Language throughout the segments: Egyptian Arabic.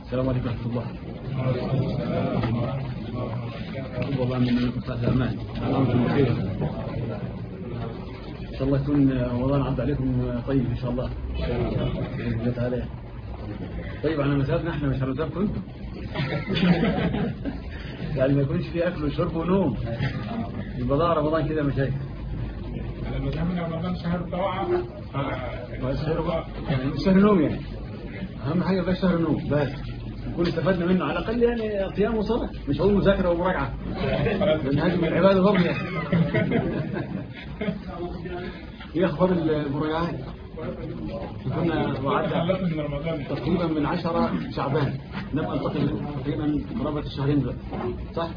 السلام عليكم ورحمة الله والله من منكم صلاة الأمان أنتم بخير إن شاء الله يكون رمضان عدى عليكم طيب إن شاء الله بإذن الله تعالى طيب على مذهبنا احنا مش على مذهبكم انتم يعني ما يكونش في أكل وشرب ونوم يبقى ضاع رمضان كده مشاكل على مذهبنا رمضان شهر طاعة شهر يعني شهر نوم يعني أهم حاجة بقى شهر نوم بس نكون استفدنا منه على الأقل يعني قيام وصلاة مش هقول مذاكرة ومراجعة لأن هذه من العبادة برضه يعني. ايه أخبار المراجعات كنا وعدنا خلصنا من رمضان تقريبا من عشرة شعبان نبقى نلتقي تقريبا قرابة الشهرين دول صح؟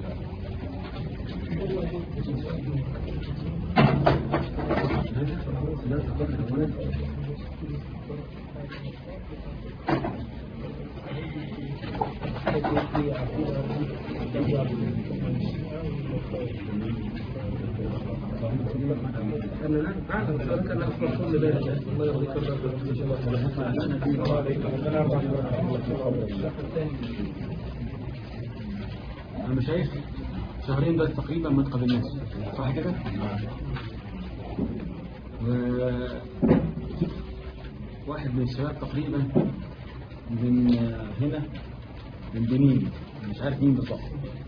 أنا شايف شهرين بس تقريبا ما تقابلناش صح كده؟ و- واحد من الشباب تقريبا من هنا من بنين مش عارف مين بالظبط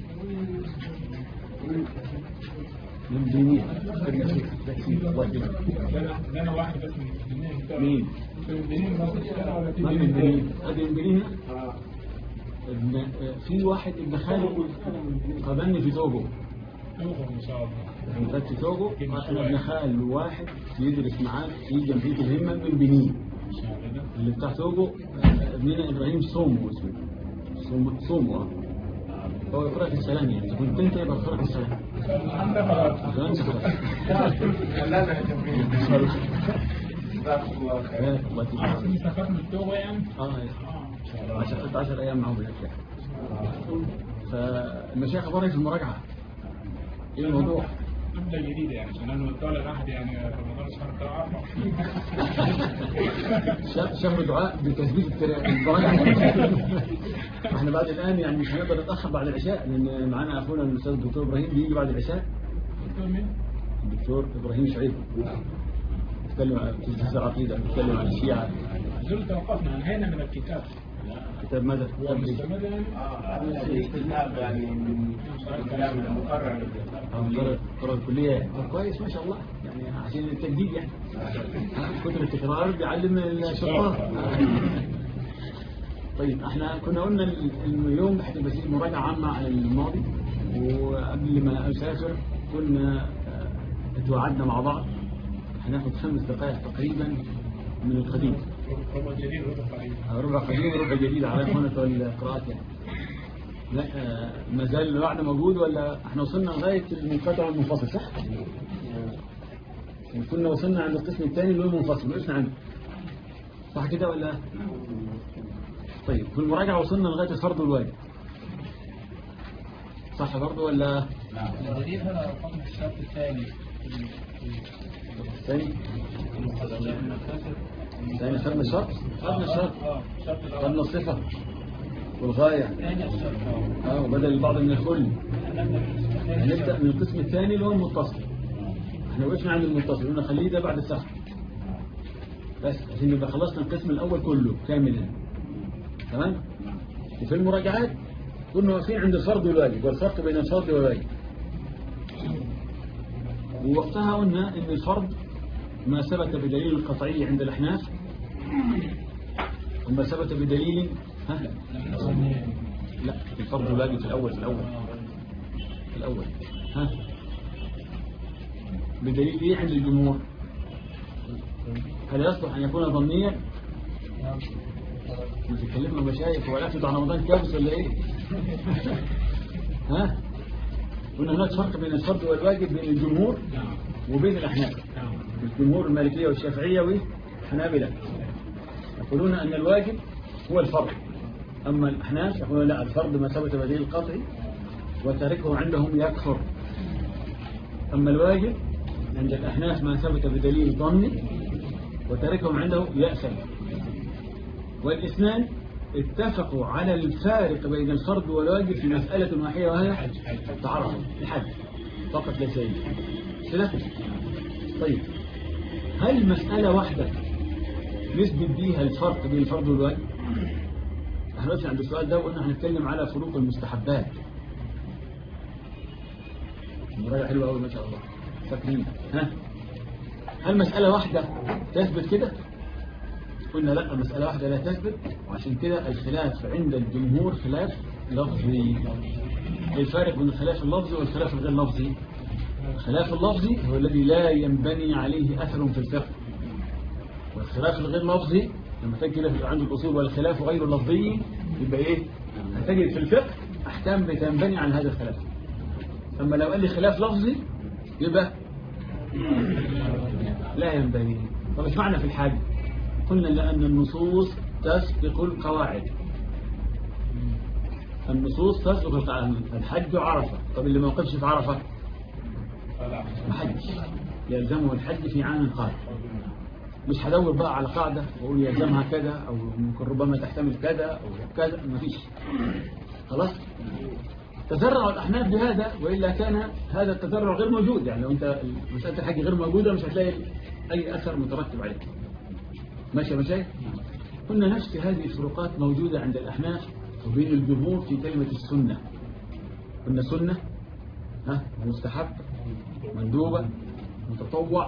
من بنين الله يكرمك. ده انا واحد بس من البنين بتاع- مين؟ من البنين ما فيش أنا ولا في ما من بنين بنين هذه من بنين ابن في واحد ابن خالي قابلني في توجو توبة ان شاء الله يعني كانت في توجو انا ابن خال واحد يدرس معاه في جمعيه الهمه من بنين ان شاء الله اللي بتاع توجو آه، ابننا ابراهيم صومو اسمه صومو صومو آه. هو يقرأ في السلام يعني كنت انت يبقى يقرأ في السلام الحمد لله خلاص زمان خلاص لا يا جميل ان شاء الله جزاكم الله خير بارك الله فيك عارفين مسافات من التوبة يعني اه اه ان شاء الله عشر 10 ايام معهم بالاسلام فالمشايخ اخبارها في المراجعه ايه الموضوع نبدأ جديدة يعني عشان انا متولى الواحد يعني رمضان شهر طاعة شهر- شهر دعاء بتثبيت التر- المراجعه احنا بعد الان يعني مش هنقدر نتاخر بعد العشاء لان معانا اخونا الاستاذ الدكتور ابراهيم بيجي بعد العشاء دكتور مين؟ الدكتور ابراهيم شعيب بيتكلم عن تجهيز العقيده بيتكلم عن الشيعه زول توقفنا انهينا من الكتاب كتاب ماذا؟ هو كتاب إيه؟ مستمر يعني الاستثناء يعني من الكلام المقرر آه، قرأ قرأ الكلية طب كويس ما شاء الله يعني عشان التجديد يعني آه، كتر التكرار بيعلم الشطار طيب احنا كنا قلنا ال- إنه اليوم هتبقى في مراجعة عامة على الماضي وقبل ما أسافر كنا آه، توعدنا مع بعض هناخد خمس دقائق تقريبا من القديم ربع جديد ربع قريب آه، ربع قديم وربع جديد على إخوانة القراءات يعني لا آه، ما زال الوعد موجود ولا احنا وصلنا لغاية المنقطع والمنفصل صح؟ كنا وصلنا عند القسم الثاني اللي هو المنفصل وقفنا عنده صح كده ولا طيب في المراجعة وصلنا لغاية الفرض والواجب صح برضه ولا الجديد هذا رقم الشرط الثاني الثاني الثاني خدنا الشرط خدنا الشرط اه الشرط الاول خدنا الصفة والغاية ثاني الشرط اه وبدل البعض من الكل هنبدأ من القسم الثاني اللي هو المتصل احنا وقفنا عند المتصل قلنا خليه ده بعد السحر بس عشان نبقى خلصنا القسم الأول كله كاملا تمام وفي المراجعات كنا واقفين عند الفرض والواجب والفرق بين الفرض والواجب ووقتها قلنا ان الفرض ما ثبت بدليل القطعي عند الأحناف وما ثبت بدليل ها لا الفرض والواجب في الأول في الأول في الأول ها بدليل إيه عند الجمهور هل يصلح أن يكون ظنيا بتتكلمنا مشايخ ولا في رمضان كابس ولا إيه ها قلنا هناك فرق بين الفرض والواجب بين الجمهور وبين الأحناف الجمهور المالكية والشافعية والحنابلة يقولون أن الواجب هو الفرض أما الأحناف يقولون لا الفرض ما ثبت بدليل القطعي وتركه عندهم يكفر أما الواجب عند الأحناف ما ثبت بدليل ظني وتركهم عنده يأثم والاثنان اتفقوا على الفارق بين الفرض والواجب في مسألة واحدة وهي التعرف الحج فقط لا شيء كده طيب هل مسألة واحدة نثبت بيها الفرق بين الفرض والواجب احنا بس عند السؤال ده وقلنا هنتكلم على فروق المستحبات مراجعة حلوة قوي ما شاء الله فاكرين ها هل مسألة واحدة تثبت كده قلنا لا مسألة واحدة لا تثبت وعشان كده الخلاف عند الجمهور خلاف لفظي الفارق بين الخلاف اللفظي والخلاف الغير لفظي الخلاف اللفظي هو الذي لا ينبني عليه أثر في الفقه والخلاف الغير لفظي لما تجد كده عند الأصول والخلاف غير اللفظي يبقى إيه هتجد في الفقه أحكام بتنبني عن هذا الخلاف أما لو قال لي خلاف لفظي يبقى لا ينبني طب ايش معنى في الحاج قلنا لأن النصوص تسبق القواعد النصوص تسبق القواعد الحج عرفة طب اللي ما وقفش في عرفة حج يلزمه الحج في عام قادم مش هدور بقى على قاعدة وأقول يلزمها كذا أو ممكن ربما تحتمل كذا أو كذا مفيش خلاص تزرع الأحناف بهذا وإلا كان هذا التزرع غير موجود يعني لو أنت مسألة الحج غير موجودة مش هتلاقي أي أثر مترتب عليه ماشي ماشي قلنا نفس هذه الفروقات موجودة عند الأحناف وبين الجمهور في كلمة السنة قلنا سنة ها مستحب مندوبة متطوع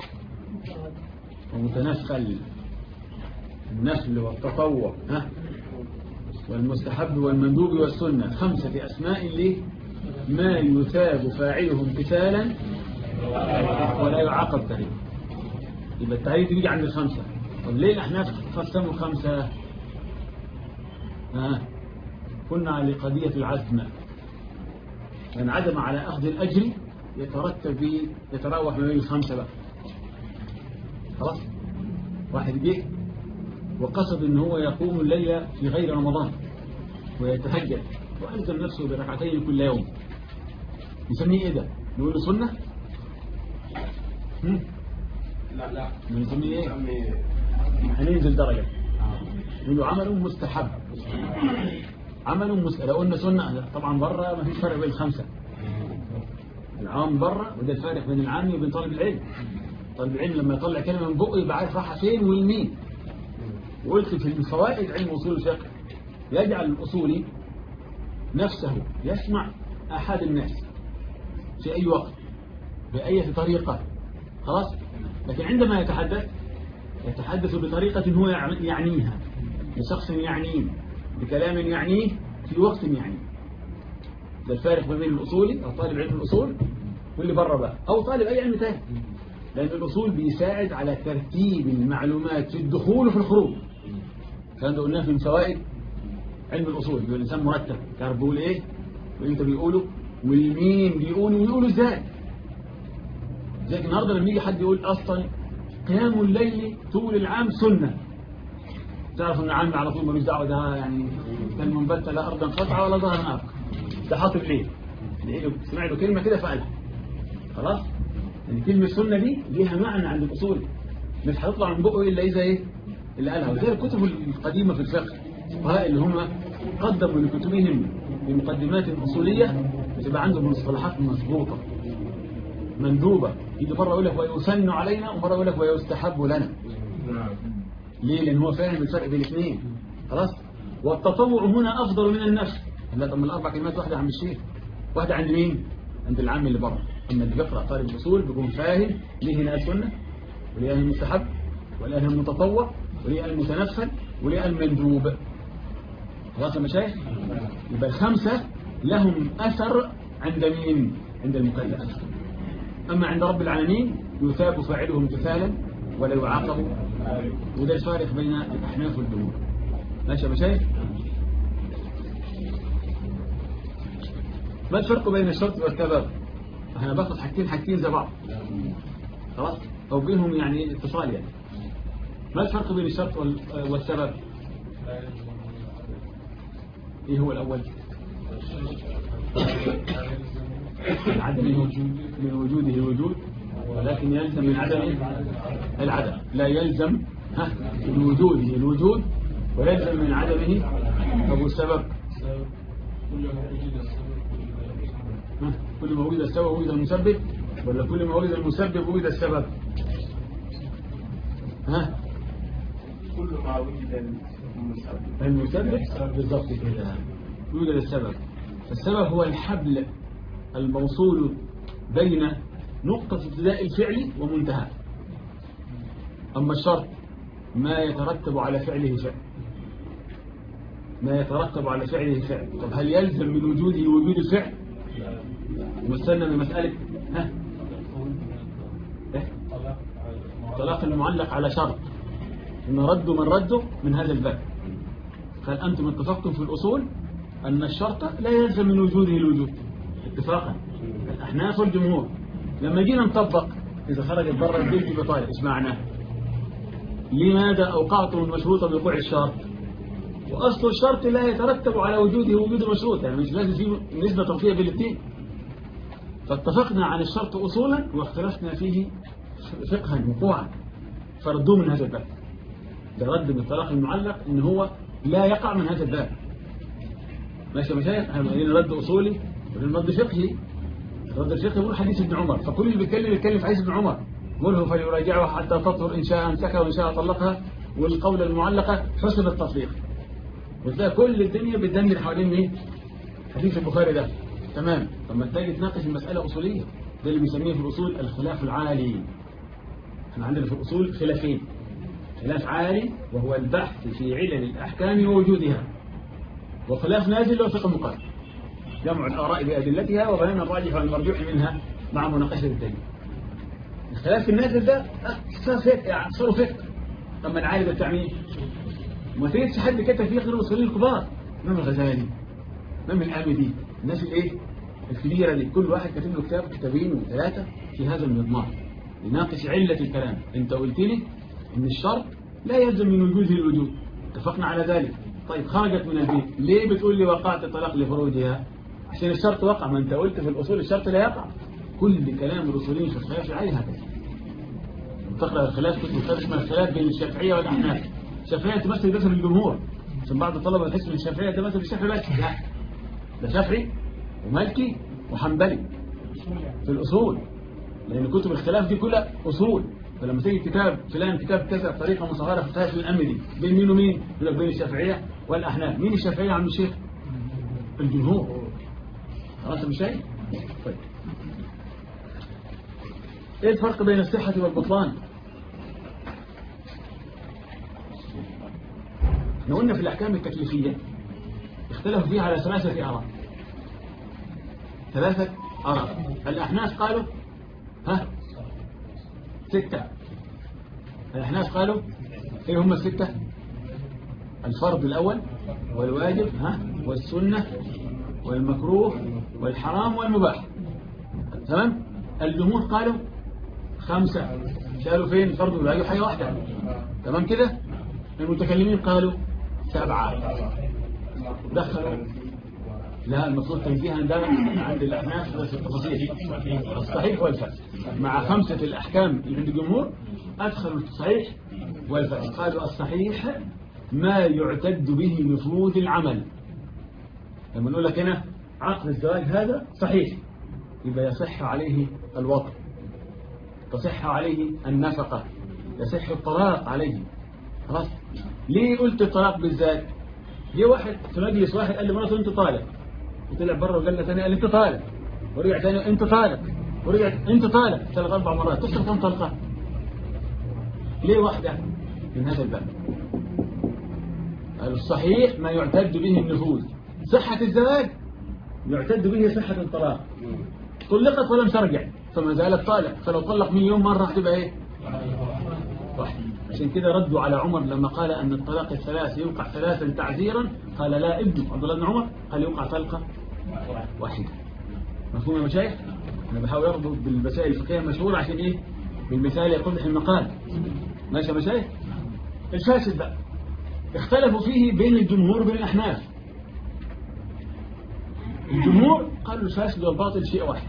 ومتنفل النفل والتطوع ها والمستحب والمندوب والسنة خمسة أسماء ليه ما يثاب فاعله امتثالا ولا يعاقب تاريخ يبقى التاريخ تيجي عند الخمسة طب ليه الأحناف قسموا خمسة ها كنا لقضية العزم من عدم على أخذ الأجر يترتب به يتراوح ما بين الخمسة بقى خلاص واحد جه وقصد ان هو يقوم الليلة في غير رمضان ويتهجد وألزم نفسه بركعتين كل يوم نسميه ايه ده نقول له سنة هم؟ لا لا نسميه ايه نسمي هننزل درجة نقول له عمل مستحب عمل مستحب لو قلنا سنة طبعا بره ما فيش فرق بين الخمسة العام بره وده الفارق بين العام وبين طالب العلم طالب العلم لما يطلع كلمة من بقه يبقى عارف راحة فين والمين وقلت في الفوائد علم أصول الفقه يجعل الأصولي نفسه يسمع أحد الناس في أي وقت بأي طريقة خلاص لكن عندما يتحدث يتحدث بطريقة هو يعنيها لشخص يعنيه بكلام يعنيه في وقت يعنيه ده الفارق ما بين الأصولي أو طالب علم الأصول واللي بره بقى أو طالب أي علم تاني لأن الأصول بيساعد على ترتيب المعلومات في الدخول وفي الخروج كان ده قلناه في فوائد علم الأصول بيقول الإنسان مرتب تعرف بيقول إيه وإمتى بيقوله والمين بيقوله ويقوله إزاي زي النهاردة لما يجي حد يقول أصلا قيام الليل طول العام سنة تعرف ان عامل على طول ملوش دعوه ده يعني كان منبت لا ارضا قطعه ولا ظهر نار ده حاطط ليه سمع له كلمه كده فقالها خلاص يعني كلمه السنه دي ليها معنى عند الاصول مش هتطلع من بقه الا اذا ايه اللي قالها وزي الكتب القديمه في الفقه الفقهاء اللي هم قدموا لكتبهم بمقدمات اصوليه بتبقى عندهم مصطلحات مظبوطه مندوبه يجي مره يقول لك ويسن علينا ومره يقول لك ويستحب لنا ليه لان هو فاهم الفرق بين الاثنين خلاص والتطوع هنا افضل من النفس لا طب من الاربع كلمات واحده عند الشيخ واحده عند مين عند العام اللي بره اما اللي بيقرا طالب الاصول بيكون فاهم ليه هنا السنه وليه المستحب وليه المتطوع وليه المتنفل وليه المندوب خلاص يا مشايخ يبقى الخمسه لهم اثر عند مين عند المكلف اما عند رب العالمين يثاب فاعله امتثالا ولا يعاقب وده الفارق بين الأحناف والجمهور ماشي يا مشايخ ما الفرق بين الشرط والسبب احنا باخد حاجتين حاجتين زي بعض خلاص او بينهم يعني اتصال يعني ما الفرق بين الشرط وال- والسبب ايه هو الاول العدم من وجود من وجوده الوجود ولكن يلزم من عدمه العدم لا يلزم ها من وجوده الوجود ويلزم من عدمه طب والسبب كل ما وجد السبب ها؟ كل ما وجد السبب وجد المسبب ولا كل ما وجد المسبب وجد السبب ها كل ما وجد المسبب المسبب بالضبط كده يوجد السبب فالسبب هو الحبل الموصول بين نقطة ابتداء الفعل ومنتهى أما الشرط ما يترتب على فعله فعل ما يترتب على فعله فعل طب هل يلزم من وجوده وجود الفعل مستنى بمسألة ها إيه؟ طلاق المعلق على شرط إن رده من رده من هذا الباب قال أنتم اتفقتم في الأصول أن الشرط لا يلزم من وجوده الوجود اتفاقا الأحناف والجمهور لما جينا نطبق إذا خرجت برا البيت بطالة إيش معناه لماذا أوقعتم المشروط بوقوع الشرط وأصل الشرط لا يترتب على وجوده وجود المشروط يعني مش لازم فيه نسبة توفية بين الاثنين فاتفقنا عن الشرط أصولا واختلفنا فيه فقها وقوعا فردوه من هذا الباب ده رد بالطلاق المعلق ان هو لا يقع من هذا الباب ماشي يا مشايخ احنا قايلين رد اصولي وبعدين رد فقهي الرد الفقهي يقول حديث ابن عمر فكل اللي بيتكلم يتكلم في حديث ابن عمر قوله فليراجعه حتى تطهر ان شاء امسكها وان شاء طلقها والقول المعلقه حسن التطبيق وتلاقي كل الدنيا بتدندن حوالين مين حديث البخاري ده تمام طب ما تيجي تناقش المساله اصوليه ده اللي بنسميه في الاصول الخلاف العالي احنا عندنا في الاصول خلافين خلاف عالي وهو البحث في علل الأحكام ووجودها وخلاف نازل هو فقه مقارن جمع الآراء بأدلتها وبيان الراجح والمرجوح منها مع مناقشة الدليل الخلاف النازل ده صار فقه يعني صار فقه طب ما العالي بتاع مين؟ ما تجدش حد كتب فيه غير المصريين الكبار امام الغزالي امام الآمدي الناس الايه الكبيرة دي كل واحد كاتب له كتاب كتابين وثلاثة في هذا المضمار يناقش علة الكلام انت قلت لي ان الشرط لا يلزم من وجوده الوجود اتفقنا على ذلك طيب خرجت من البيت ليه بتقول لي وقعت طلاق لفروجها عشان الشرط وقع ما انت قلت في الأصول الشرط لا يقع كل كلام الأصوليين في الخلاف العالي هكذا تقرأ الخلاف كتب الخلاف اسمها الخلاف بين الشافعية والأحناف الشافعية تمثل بس الجمهور عشان بعض الطلبة تحس ان الشافعية تمثل الشافعي بس لا ده شافعي ومالكي وحنبلي في الأصول لأن كتب الخلاف دي كلها أصول فلما تيجي كتاب فلان كتاب كذا بطريقة مصغرة في الخلاف الأمدي بين مين ومين يقول لك بين الشافعية والأحناف مين الشافعية يا عم الشيخ الجمهور خلاص مش شايف طيب ايه الفرق بين الصحة والبطلان احنا قلنا في الأحكام التكليفية اختلفوا فيها على ثلاثة آراء ثلاثة آراء الأحناف قالوا ها ستة الأحناف قالوا ايه هم الستة الفرض الأول والواجب ها والسنة والمكروه والحرام والمباح تمام الجمهور قالوا خمسة شالوا فين الفرض والواجب حاجة واحدة تمام كده المتكلمين قالوا سبعة دخلوا لا المفروض تنبيها ده عند الأحناف بس التفاصيل الصحيح والفاسد مع خمسة الأحكام اللي عند الجمهور أدخلوا الصحيح والفاسد قالوا الصحيح ما يعتد به نفوذ العمل لما نقول لك هنا عقد الزواج هذا صحيح يبقى يصح عليه الوطن تصح عليه النفقة يصح الطلاق عليه خلاص ليه قلت الطلاق بالذات جه واحد في مجلس واحد قال لي مراته انت طالق وطلع بره وقال له ثاني قال لي انت طالق ورجع ثاني انت طالق ورجع انت طالق ثلاث اربع مرات تصل كم طلقه ليه واحده من هذا الباب الصحيح ما يعتد به النفوذ صحة الزواج يعتد به صحة الطلاق طلقت ولم ترجع فما زالت طالق فلو طلق مليون مرة هتبقى ايه صح عشان كده ردوا على عمر لما قال أن الطلاق الثلاث يوقع ثلاثا تعزيرا قال لا ابنه عبد الله بن عمر قال يوقع طلقة واحدة مفهوم يا مشايخ أنا بحاول أربط بالمسائل الفقهية المشهورة عشان إيه بالمثال يقضح المقال ماشي يا مشايخ الفاسد بقى اختلفوا فيه بين الجمهور وبين الأحناف الجمهور قالوا الفاسد والباطل شيء واحد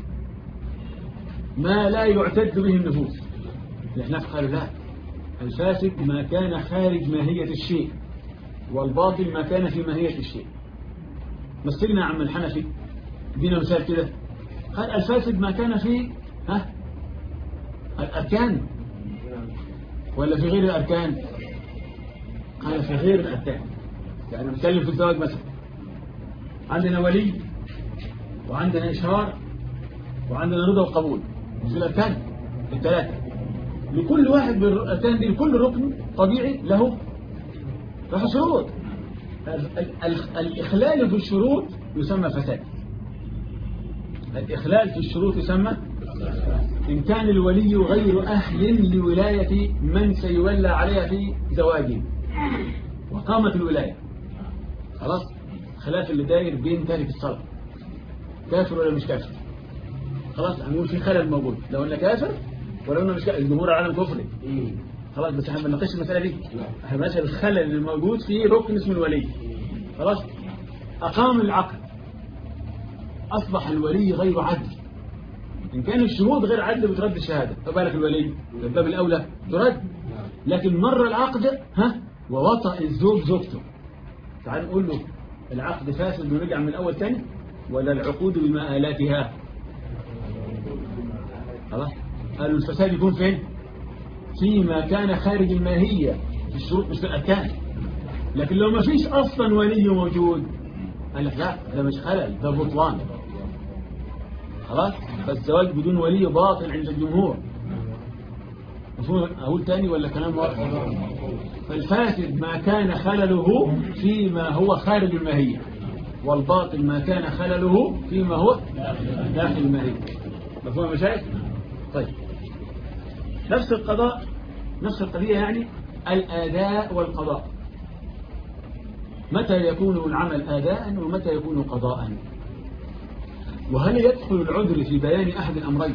ما لا يعتد به النفوس الأحناف قالوا لا الفاسد ما كان خارج ماهية الشيء والباطل ما كان في ماهية الشيء مثلنا يا عم الحنفي ادينا مثال كده قال الفاسد ما كان في ها الأركان ولا في غير الأركان قال في غير الأركان يعني نتكلم في الزواج مثلا عندنا ولي وعندنا إشهار وعندنا رضا وقبول في الأركان الثلاثة لكل واحد من الأركان دي لكل ركن طبيعي له له شروط ال- ال- الإخلال في الشروط يسمى فساد الإخلال في الشروط يسمى إن كان الولي غير أهل لولاية من سيولى عليها في زواجه وقامت الولاية خلاص خلاف اللي داير بين تارك الصلاة كافر ولا مش كافر خلاص هنقول في خلل موجود لو قلنا كافر ولا قلنا مش كافر الجمهور العالم كفري خلاص بس احنا ما بنناقش المسألة دي احنا بنناقش الخلل اللي موجود في ركن اسمه الولي خلاص أقام العقد أصبح الولي غير عدل إن كان الشهود غير عدل بترد الشهادة فبالك الولي في الباب الأولى ترد لكن مر العقد ها ووطأ الزوج زوجته تعال نقول له العقد فاسد ونرجع من الأول تاني ولا العقود بمآلاتها خلاص قالوا الفساد يكون فين فيما كان خارج الماهية في الشروط مش في الأركان لكن لو ما فيش أصلا ولي موجود قال لك لا ده مش خلل ده بطلان خلاص فالزواج بدون ولي باطل عند الجمهور مفهوم أقول تاني ولا كلام واضح فالفاسد ما كان خلله فيما هو خارج الماهية والباطل ما كان خلله فيما هو داخل الماهية مفهوم يا مشايخ طيب نفس القضاء نفس القضية يعني الآداء والقضاء متى يكون العمل آداء ومتى يكون قضاء وهل يدخل العذر في بيان أحد الأمرين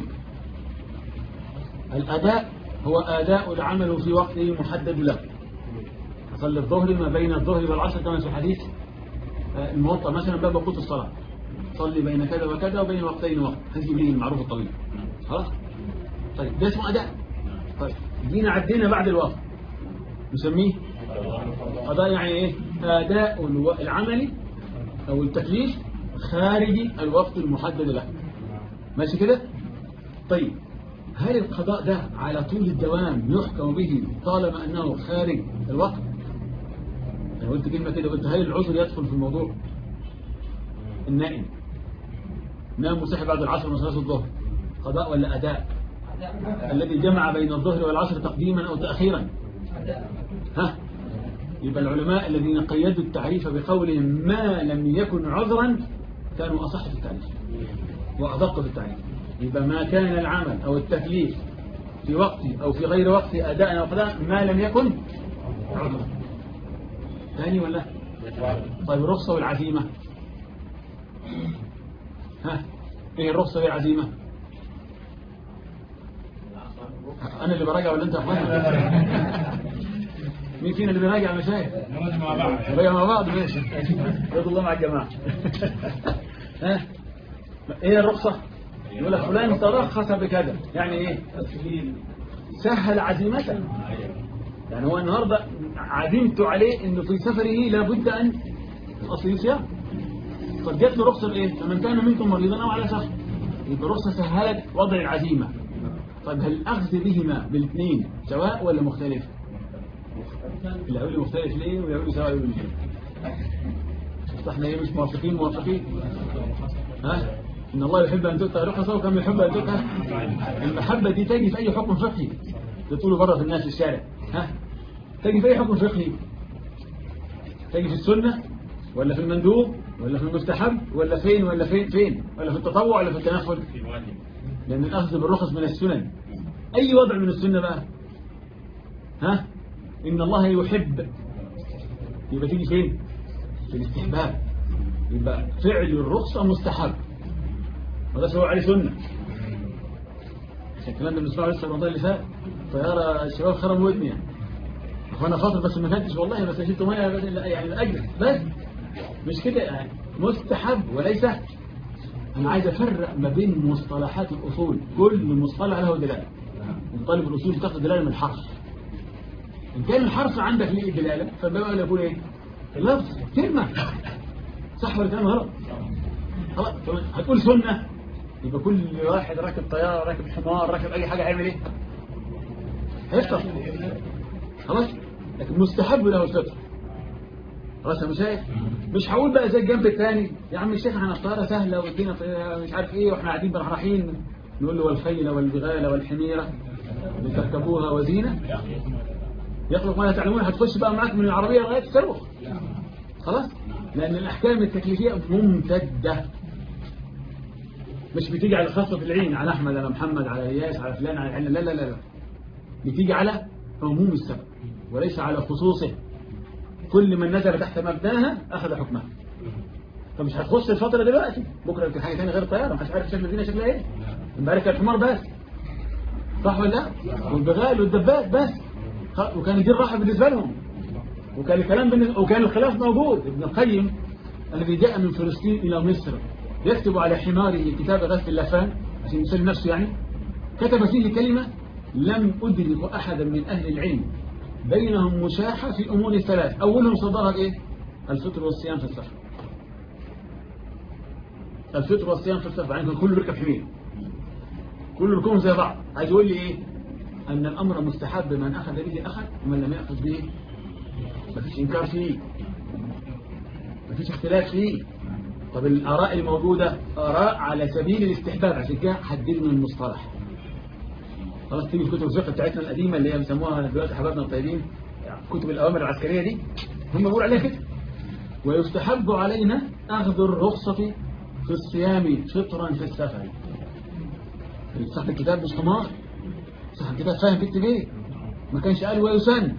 الأداء هو أداء العمل في وقته محدد له صلي الظهر ما بين الظهر والعصر كما في الحديث آه، الموطأ مثلا باب وقوت الصلاة صلي بين كذا وكذا وبين وقتين وقت حديث جبريل المعروف الطويل خلاص طيب ده اسمه أداء طيب جينا عدينا بعد الوقت نسميه قضاء يعني ايه أداء الو- العمل أو التكليف خارج الوقت المحدد له ماشي كده طيب هل القضاء ده على طول الدوام يحكم به طالما أنه خارج الوقت أنا قلت كلمة كده قلت هل العذر يدخل في الموضوع النائم نام وصحي بعد العصر من صلاة الظهر قضاء ولا أداء الذي جمع بين الظهر والعصر تقديما أو تأخيرا ها يبقى العلماء الذين قيدوا التعريف بقولهم ما لم يكن عذرا كانوا أصح في التعريف وأدق في التعريف يبقى ما كان العمل أو التكليف في وقته أو في غير وقته أداء أو قضاء ما لم يكن عذرا ثاني ولا طيب الرخصة والعزيمة ها ايه الرخصة والعزيمة انا اللي براجع ولا انت يا اخوانا مين فينا اللي بيراجع يا مشايخ نقعد مع بعض نراجع مع بعض ماشي رضي الله مع الجماعة ها ايه الرخصة يقول لك فلان ترخص بكذا يعني ايه سهل عزيمته يعني هو النهاردة عزمت عليه انه في سفره لابد ان اصلي صيام طب جات له رخصة بايه فمن كان منكم مريضا او على سفر يبقى رخصة سهلت وضع العزيمة طيب هل الاخذ بهما بالاثنين سواء ولا مختلف اللي هيقول لي مختلف ليه واللي هيقول لي سواء يقول لي ليه احنا ايه مش موافقين موافقين ها ان الله يحب ان تؤتى رخصه وكم يحب ان تؤتى المحبه دي تجي في اي حكم فقهي تقولوا بره في الناس في الشارع ها تجي في اي حكم فقهي تجي في السنه ولا في المندوب ولا في المستحب ولا فين ولا فين فين ولا في التطوع ولا في التنفل لان الاخذ بالرخص من السنن اي وضع من السنه بقى ها ان الله يحب يبقى تيجي فين في الاستحباب يبقى فعل الرخصة مستحب وده سواء عليه سنة عشان الكلام ده بنسمعه لسه رمضان اللي فات طيارة الشباب خرم ودني يعني وانا خاطر بس ما كنتش والله بس شلت ميه بس يعني من اجل بس مش كده يعني مستحب وليس انا عايز افرق ما بين مصطلحات الاصول كل مصطلح له دلاله طالب الاصول تاخد دلاله من الحرف ان كان الحرف عندك ليه دلاله فبما يكون ايه اللفظ كلمة صح ولا كلام غلط خلاص طب هتقول سنة يبقى كل واحد راكب طيارة راكب حمار راكب أي حاجة هيعمل إيه هيفطر خلاص لكن مستحب له الفطر خلاص يا مشايخ مش هقول بقى زي الجنب الثاني يا عم الشيخ احنا الطيارة سهلة والدنيا طيارة مش عارف ايه واحنا قاعدين رايحين نقول له والخيل والبغال والحميرة لتركبوها وزينة يخلق ما لا تعلمون هتخش بقى معاك من العربية لغاية الصاروخ خلاص لأن الأحكام التكليفية ممتدة مش بتيجي على خاصة العين على أحمد على محمد على إياس على فلان على علان لا لا لا لا بتيجي على عموم السبب وليس على خصوصه كل من نزل تحت مبناها أخذ حكمها فمش هتخش الفترة دلوقتي بكرة يمكن حاجة ثانيه غير الطيارة محدش عارف شكل المدينة شكلها ايه امبارح كان الحمار بس صح ولا لا والبغال والدبات بس خ- وكان دي الراحة بالنسبة لهم وكان الكلام بالنسبة وكان الخلاف موجود ابن القيم الذي جاء من فلسطين إلى مصر يكتب على حماره كتاب غث اللفان عشان يسلم نفسه يعني كتب فيه كلمة لم أدرك أحدا من أهل العلم بينهم مشاحة في أمور ثلاث أولهم صدرها إيه؟ الفطر والصيام في السفر الفطر والصيام في السفر يعني كله بيركب حمير كله بيكون زي بعض عايز يقول لي إيه؟ أن الأمر مستحب من أخذ به أخذ ومن لم يأخذ به مفيش إنكار فيه مفيش اختلاف فيه طب الآراء الموجودة آراء على سبيل الاستحباب عشان كده حددنا المصطلح خلاص تيجي الكتب الفقه بتاعتنا القديمة اللي هي بيسموها دلوقتي حبايبنا الطيبين كتب الأوامر العسكرية دي هم بيقولوا عليها كده ويستحب علينا أخذ الرخصة في الصيام فطرا في السفر صاحب الكتاب مش حمار صاحب الكتاب فاهم بيكتب ايه ما كانش قال ويسن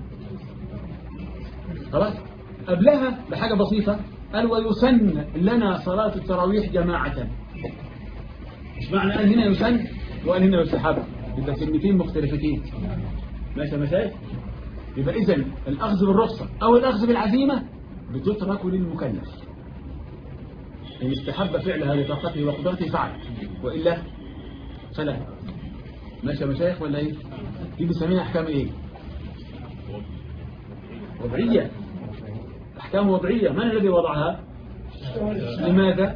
خلاص قبلها بحاجة بسيطة قال ويسن لنا صلاة التراويح جماعة مش معنى قال هنا يسن وقال هنا يستحب يبقى كلمتين مختلفتين ماشي يا مشايخ يبقى إذا الأخذ بالرخصة أو الأخذ بالعزيمة بتترك للمكلف إن استحب فعلها لطاقته وقدرته فعل وإلا فلا ماشي يا مشايخ ولا إيه دي بنسميها أحكام إيه وضعية أحكام وضعية من الذي وضعها لماذا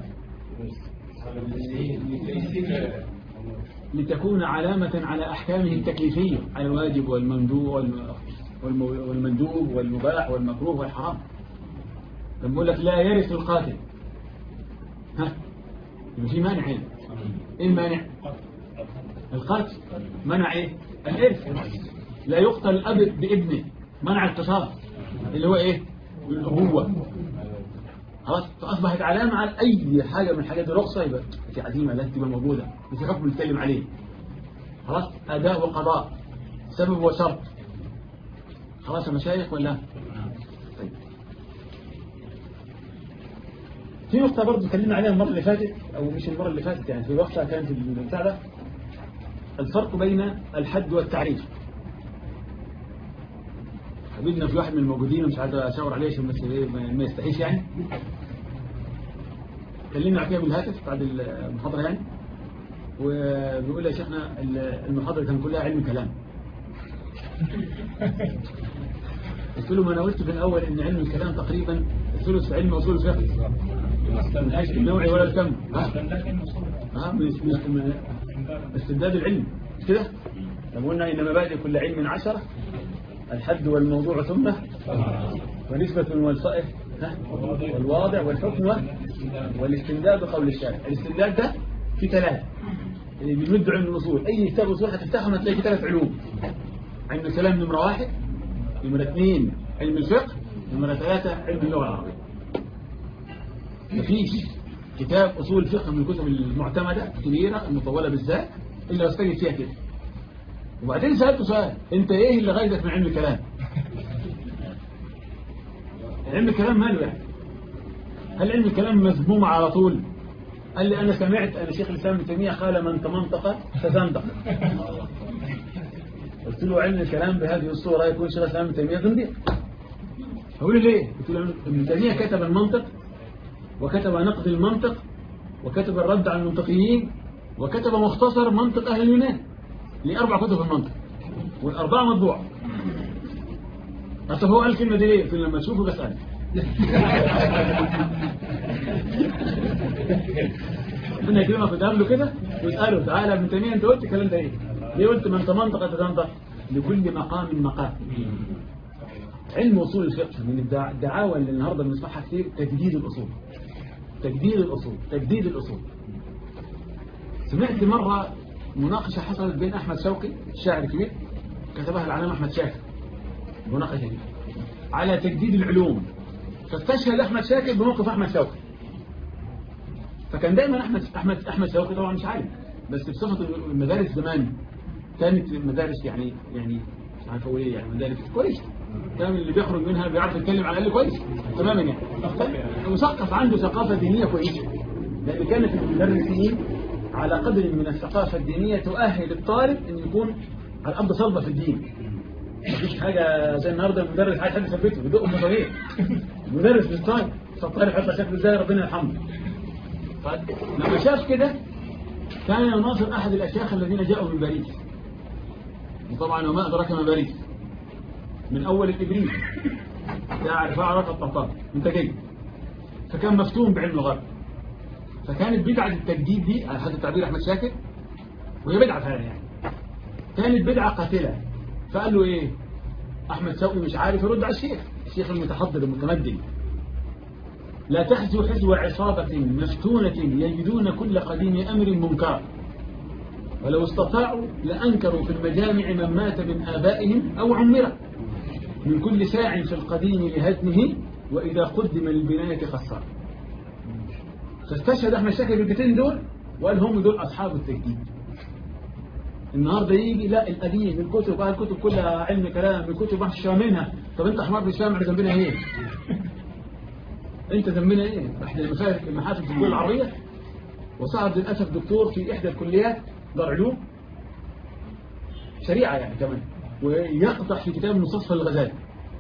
لتكون علامة على أحكامه التكليفية على الواجب والمندوب والم- والمندوب والمباح والمكروه والحرام لما يقول لك لا يرث القاتل ها يبقى في مانع هنا ايه المانع القتل منع ايه الارث لا يقتل الاب بابنه منع القصاص اللي هو ايه الابوه خلاص فاصبحت علامه على اي حاجه من الحاجات دي رخصه يبقى في عزيمه لازم تبقى موجوده في حكم نتكلم عليه خلاص اداء وقضاء سبب وشرط خلاص يا مشايخ ولا طيب في نقطة برضه اتكلمنا عليها المرة اللي فاتت أو مش المرة اللي فاتت يعني في وقتها كانت البتاع ده الفرق بين الحد والتعريف حبيبنا في واحد من الموجودين ومش عايز أشاور عليه عشان بس إيه ما ما يستحيش يعني كلمنا عليها بالهاتف بعد المحاضرة يعني وبيقول لي يا شيخنا المحاضرة كان كلها علم كلام قلت له ما انا قلت في الاول ان علم الكلام تقريبا الثلث في علم اصول الفقه من حيث النوعي ولا الكم ها ها مش مش من استبداد العلم مش كده طب قلنا ان مبادئ كل علم عشرة الحد والموضوع ثم ونسبة والصائف ها والواضع والحكم والاستمداد بقول الشارع الاستمداد ده في ثلاثة اللي بيمد علم الأصول أي كتاب أصول هتفتحهم هتلاقي في ثلاث علوم علم الكلام نمرة واحد نمرة اثنين علم الفقه نمرة ثلاثة علم اللغة العربية مفيش كتاب أصول الفقه من الكتب المعتمدة الكبيرة المطولة بالذات إلا واستجد فيها كده وبعدين سألته سؤال أنت إيه اللي غايدك من علم الكلام علم الكلام ماله يعني هل علم الكلام مذموم على طول قال لي أنا سمعت أن شيخ الإسلام ابن تيمية قال من تمنطق فزندق قلت له علم الكلام بهذه الصورة يكون شيخ الإسلام ابن تيمية زنديق هقول له ليه قلت له ابن تيمية كتب المنطق وكتب نقد المنطق وكتب الرد على المنطقيين وكتب مختصر منطق أهل اليونان ليه أربع كتب في المنطق والأربعة مطبوعة طب هو قال الكلمة دي ليه؟ قلت له لما تشوفه بسأل ربنا يكرمك وتقابله كده ويسأله تعالى ابن تيمية انت قلت الكلام ده ايه؟ ليه قلت من منطقة تنطق لكل مقام مقام علم اصول الفقه من الدع- الدعاوى اللي النهارده بنسمعها كتير تجديد الاصول تجديد الاصول تجديد الاصول سمعت مرة مناقشة حصلت بين أحمد شوقي الشاعر الكبير كتبها العلامة أحمد شاكر مناقشة دي على تجديد العلوم فاستشهد أحمد شاكر بموقف أحمد شوقي فكان دايما أحمد أحمد أحمد شوقي طبعا مش عالم بس بصفة المدارس زمان كانت مدارس يعني يعني مش عارف اقول ايه يعني مدارس كويسه كان اللي بيخرج منها بيعرف يتكلم على الاقل كويس تماما يعني مثقف عنده ثقافه دينيه كويسه لان كانت المدرسين على قدر من الثقافه الدينيه تؤهل الطالب ان يكون على الارض صلبه في الدين مفيش حاجه زي النهارده المدرس عايز حد يثبته بيدق مصاريف مدرس مش طالب فالطالب هيطلع شكله ازاي ربنا يرحمه فلما شاف كده كان يناصر احد الاشياخ الذين جاءوا من باريس وطبعا وما أدراك ما باريس من أول الإبريق بتاع رفاع رفع الطهطان انت جاي فكان مفتون بعلم الغرب فكانت بدعة التجديد دي على حد التعبير أحمد شاكر وهي بدعة فعلا يعني كانت بدعة قاتلة فقال له إيه أحمد شوقي مش عارف يرد على الشيخ الشيخ المتحضر المتمدن لا تحزو حزو عصابة مفتونة يجدون كل قديم أمر منكر ولو استطاعوا لأنكروا في المجامع من مات من آبائهم أو عمره من كل ساع في القديم لهدمه وإذا قدم للبناية خسر فاستشهد أحمد شاكر بالبيتين دول وقال هم دول أصحاب التجديد النهارده يجي لا القديم الكتب بقى الكتب كلها علم كلام الكتب ما مش منها طب انت حمار مش فاهم احنا ذنبنا ايه انت ذنبنا ايه احنا المفاهيم المحافل في الدول العربيه وصعد للاسف دكتور في احدى الكليات دار علوم شريعه يعني كمان ويقطع في كتاب مستصفى الغزالي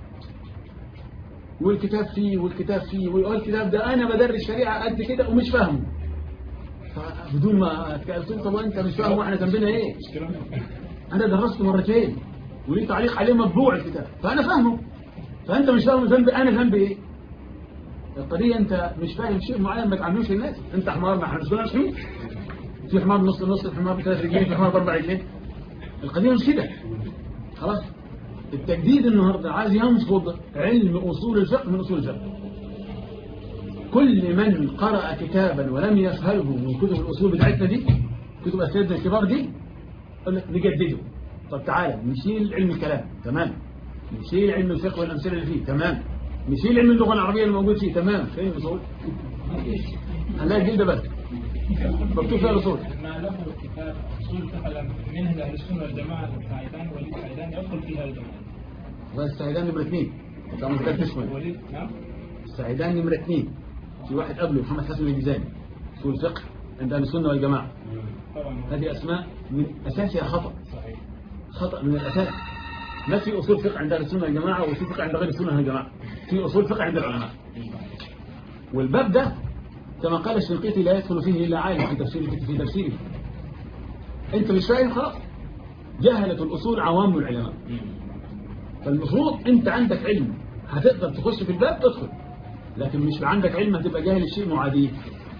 والكتاب فيه والكتاب فيه والكتاب ده انا بدرس شريعه قد كده ومش فاهمه بدون ما قلت له طب انت مش فاهم واحنا ذنبنا ايه انا درسته مرتين ولي تعليق عليه مطبوع الكتاب فانا فاهمه فانت مش فاهم ذنبي انا ذنبي ايه القضيه انت مش فاهم شيء معين ما تعملوش للناس انت حمار ما احنا مش كلنا حمير في حمار نص نص في حمار بثلاث رجلين في حمار باربع رجلين القضيه مش كده خلاص التجديد النهارده عايز ينفض علم اصول الفقه من اصول الفقه كل من قرأ كتابا ولم يفهمه من كتب الأصول بتاعتنا دي كتب أساتذة الكبار دي يقول لك نجدده طب تعالى نشيل علم الكلام تمام نشيل علم الفقه والأمثلة اللي فيه تمام نشيل علم اللغة العربية الموجود فيه تمام فين الأصول؟ هنلاقي الجلدة بس مكتوب فيها الأصول ما له كتاب اصول فقه منهج اهل السنه والجماعه السعيدان وليد السعيدان يدخل فيها الجماعه والسعيدان نمرة اثنين طبعا ما كانت اسمه وليد نعم السعيدان نمرة اثنين في واحد قبله محمد حسن الميزاني أصول الفقه عند أهل السنة والجماعة طبعا هذه أسماء من أساسها خطأ صحيح خطأ من الأساس ما في أصول فقه عند أهل السنة والجماعة وفي فقه عند غير السنة والجماعة في أصول فقه عند العلماء والباب ده كما قال الشنقيطي لا يدخل فيه إلا عالم في تفسيره في تفسيره أنت مش فاهم خلاص جهلة الأصول عوام العلماء فالمفروض أنت عندك علم هتقدر تخش في الباب تدخل لكن مش عندك علم هتبقى جاهل الشيء معاديه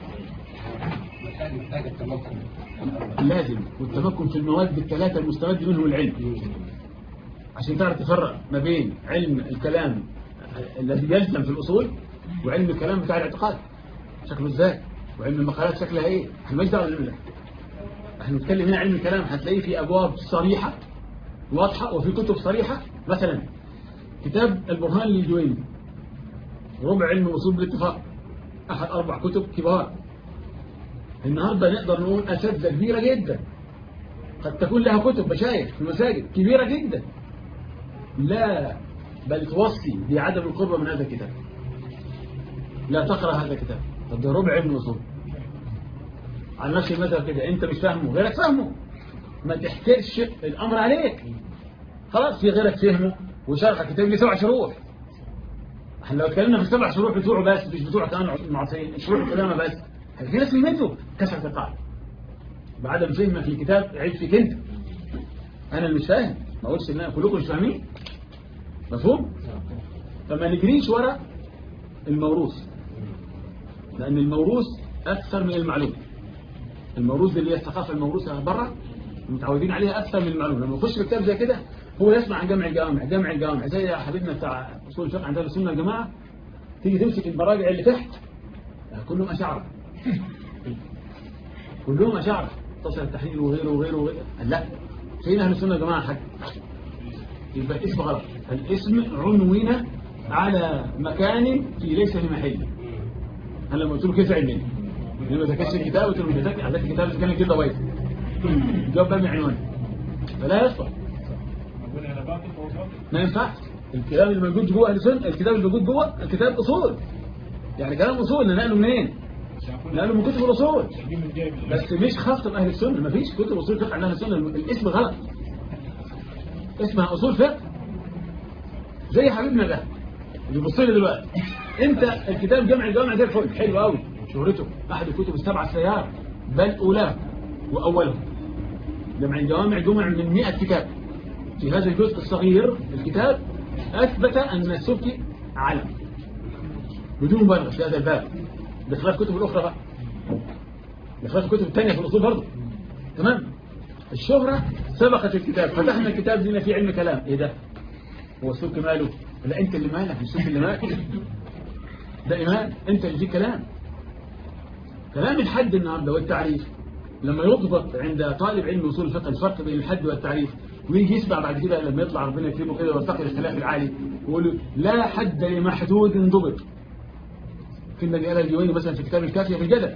محتاج التمكن لازم والتمكن في المواد الثلاثة المستمد منهم العلم عشان تعرف تفرق ما بين علم الكلام الذي يلزم في الأصول وعلم الكلام بتاع الاعتقاد شكله ازاي وعلم المقالات شكلها ايه احنا مش دعوه بالعلم ده احنا بنتكلم هنا علم الكلام هتلاقيه في ابواب صريحه واضحه وفي كتب صريحه مثلا كتاب البرهان للجويني ربع علم الاصول بالاتفاق احد اربع كتب كبار النهارده نقدر نقول اساتذه كبيره جدا قد تكون لها كتب مشايخ في المساجد كبيره جدا لا بل توصي بعدم القرب من هذا الكتاب لا تقرا هذا الكتاب طب ده ربع علم الاصول على نفس المذهب كده انت مش فاهمه غيرك فاهمه ما تحكرش الامر عليك خلاص في غيرك فهمه وشرح كتاب لي سبع شروح احنا لو اتكلمنا في السبع شروح بتوعه بس مش بتوع كمان المعاصرين شروح القدامى بس في ناس يمدوا كسرة القاعدة بعدم فهمك للكتاب عيب فيك انت انا اللي مش فاهم ما اقولش ان كلكم مش فاهمين مفهوم فما نجريش ورا الموروث لأن الموروث أكثر من المعلوم الموروث اللي هي الثقافة الموروثة برا متعودين عليها أكثر من المعلوم لما يخش في كتاب زي كده هو يسمع عن جمع الجوامع جمع الجوامع زي يا حبيبنا بتاع أصول الفقه عندنا السنة يا جماعة تيجي تمسك المراجع اللي تحت كلهم أشعر كلهم أشعر تصل التحرير وغيره وغيره وغيره لا فين أهل السنة يا جماعة حاجة يبقى الاسم غلط الاسم عنون على مكان في ليس في محله انا لما قلت له كيف علمي لما ذاكرش الكتاب قلت له مش ذاكر عندك الكتاب اذا كان كده وايد جاوب بقى من عنوان فلا يصلح نقول على باطل فهو باطل ما ينفعش الكتاب اللي موجود جوه اهل السنه الكتاب اللي موجود جوه الكتاب اصول يعني كلام اصول نقله منين؟ نقله من كتب الاصول تجيب من جايب بس مش خاصه باهل السنه ما فيش كتب اصول فقه عند اهل السنه الاسم غلط اسمها اصول فقه زي حبيبنا ده اللي بص لي دلوقتي انت الكتاب جمع الجوامع زي الفل حلو قوي شهرته احد الكتب السبعه السيار بل اولاه واولهم جمع الجوامع جمع من 100 كتاب في هذا الجزء الصغير الكتاب اثبت ان السبكي علم بدون مبالغه في هذا الباب بخلاف الكتب الاخرى بقى بخلاف الكتب الثانيه في الاصول برضه تمام الشهرة سبقت الكتاب فتحنا الكتاب لنا فيه علم كلام ايه ده هو السبك ماله لا انت اللي مالك مش السبك اللي مالك ده ايمان انت اللي فيه كلام كلام الحد النهارده والتعريف لما يضبط عند طالب علم اصول الفقه الفرق بين الحد والتعريف ويجي يسمع بعد كده لما يطلع ربنا يكرمه كده ويرتقي الاختلاف العالي ويقول له لا حد لمحدود ضبط كلمه قالها الجويني مثلا في كتاب الكافيه في الجدل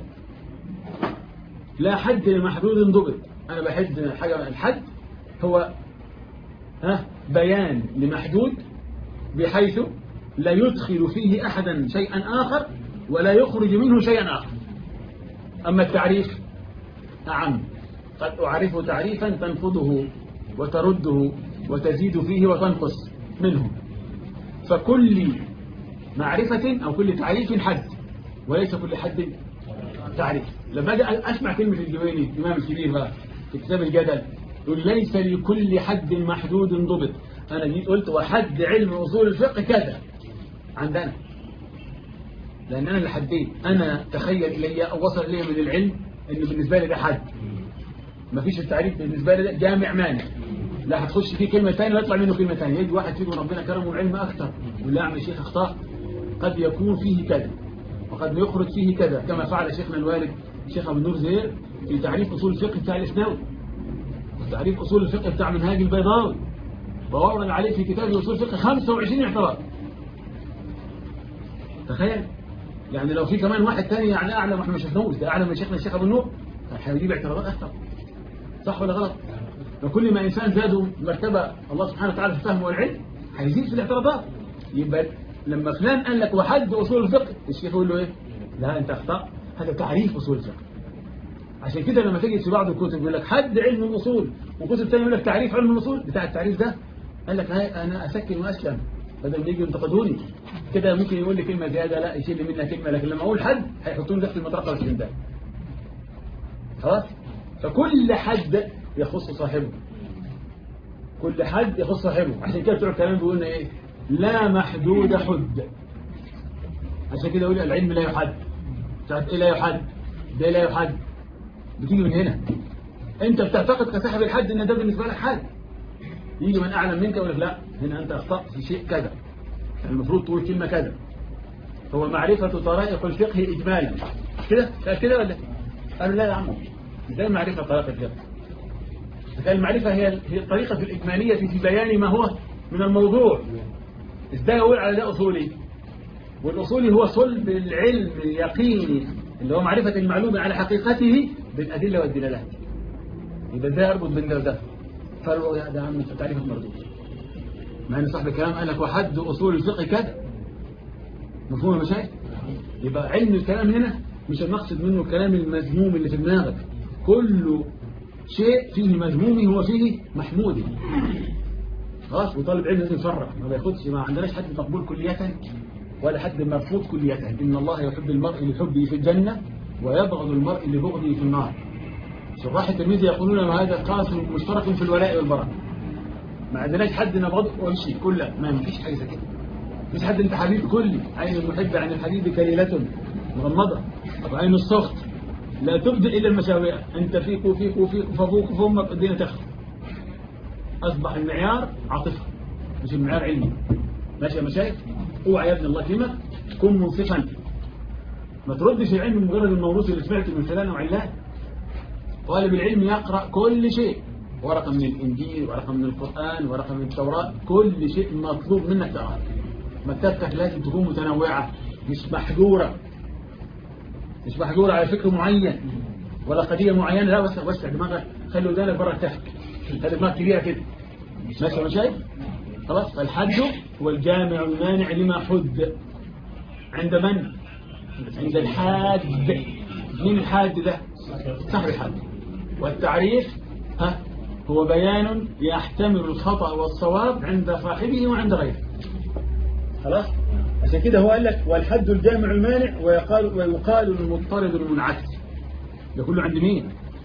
لا حد لمحدود ضبط انا بحد حاجه الحد هو ها بيان لمحدود بحيث لا يدخل فيه احدا شيئا اخر ولا يخرج منه شيئا اخر اما التعريف أعم قد أعرف تعريفا تنفضه وترده وتزيد فيه وتنقص منه فكل معرفة أو كل تعريف حد وليس كل حد تعريف لما أجي أسمع كلمة الجويني الإمام الكبير بقى في كتاب الجدل يقول ليس لكل حد محدود ضبط أنا جيت قلت وحد علم أصول الفقه كذا عندنا لأن أنا اللي حديت أنا تخيل إلي أو وصل إلي من العلم إنه بالنسبة لي ده حد مفيش التعريف بالنسبة لي ده جامع مانع لا هتخش فيه كلمة ثانيه ويطلع منه كلمة ثانيه يجي واحد فيكم ربنا كرمه علم أكثر يقول لا يا عم شيخ اخطاء قد يكون فيه كذا وقد يخرج فيه كذا كما فعل شيخنا الوالد شيخ أبو النور زهير في تعريف أصول الفقه بتاع الإسناوي وتعريف أصول الفقه بتاع منهاج البيضاوي وورد عليه في كتاب أصول الفقه 25 اعتراض تخيل يعني لو في كمان واحد تاني يعني أعلى ما احنا ما شفناهوش ده أعلى من شيخنا الشيخ أبو النور هيجيب اعتراضات أكثر صح ولا غلط وكل ما إنسان زاده مرتبة الله سبحانه وتعالى في الفهم والعلم هيزيد في الاعتراضات يبقى لما فلان قال لك وحد أصول الفقه الشيخ يقول له إيه لا أنت أخطأ هذا تعريف أصول الفقه عشان كده لما تجد في بعض الكتب يقول لك حد علم الأصول وكتب تاني يقول لك تعريف علم الأصول بتاع التعريف ده قال لك هاي أنا أسكن وأسلم بدل ما يجوا ينتقدوني كده ممكن يقول لي كلمة زيادة لا يشيل لي منها كلمة لكن لما أقول حد هيحطوني تحت المطرقة والسندان خلاص فكل حد يخص صاحبه كل حد يخص صاحبه عشان كده بتوع الكلام بيقولنا ايه لا محدود حد عشان كده يقول العلم لا يحد بتاعت ايه لا يحد ده لا يحد بتيجي من هنا انت بتعتقد كصاحب الحد ان ده بالنسبه لك حد يجي من اعلم منك يقول لك لا هنا انت اخطات في شيء كذا المفروض تقول كلمه كذا هو معرفه طرائق الفقه اجمالا كده قال كده ولا قالوا لا يا عم ازاي معرفه طرائق الفقه فكان المعرفة هي هي الطريقة الإجمالية في بيان ما هو من الموضوع ازاي أقول على ده أصولي والأصولي هو صلب العلم اليقيني اللي هو معرفة المعلومة على حقيقته بالأدلة والدلالات يبقى ازاي أربط بين ده وده فقالوا يا ده عم انت تعريفك مردود مع ان صاحب الكلام قال لك وحد أصول الفقه كذا مفهوم يا مشايخ يبقى علم الكلام هنا مش المقصد منه الكلام المذموم اللي في دماغك كله شيء فيه مذمومه وفيه محموده خلاص وطالب علم لازم يفرق ما بياخدش ما عندناش حد مقبول كلية ولا حد مرفوض كلية إن الله يحب المرء لحبه في الجنة ويبغض المرء لبغضه في النار شراح التلميذ يقولون ما هذا قاسم مشترك في الولاء والبراء ما عندناش حد نبغضه ويمشي كله ما فيش حاجة زي كده مش حد انت حبيب كلي عين المحب عن الحبيب كليلة مغمضة وعين السخط لا تبدئ إلا المساوئ أنت فيك وفيك وفيك ففوق فأمك الدنيا تخف أصبح المعيار عاطفة مش المعيار علمي ماشي يا مشايخ اوعى يا ابن الله كلمة كن منصفا ما تردش العلم مجرد الموروث اللي سمعته من فلان وعلان طالب العلم يقرأ كل شيء ورقة من الإنجيل ورقة من القرآن ورقة من التوراة كل شيء مطلوب منك تقرأ مكتبتك لازم تكون متنوعة مش محجورة مش محجورة على فكر معين ولا قضية معينة لا وسع وسع دماغك خلي ودانك بره التفك خلي دماغك كبيرة كده ماشي يا مشايخ خلاص فالحد هو الجامع المانع لما حد عند من عند الحاد مين الحاد ده صاحب الحد والتعريف ها هو بيان يحتمل الخطأ والصواب عند صاحبه وعند غيره خلاص عشان كده هو قال لك والحد الجامع المانع ويقال ويقال المضطرد المنعكس ده كله عند مين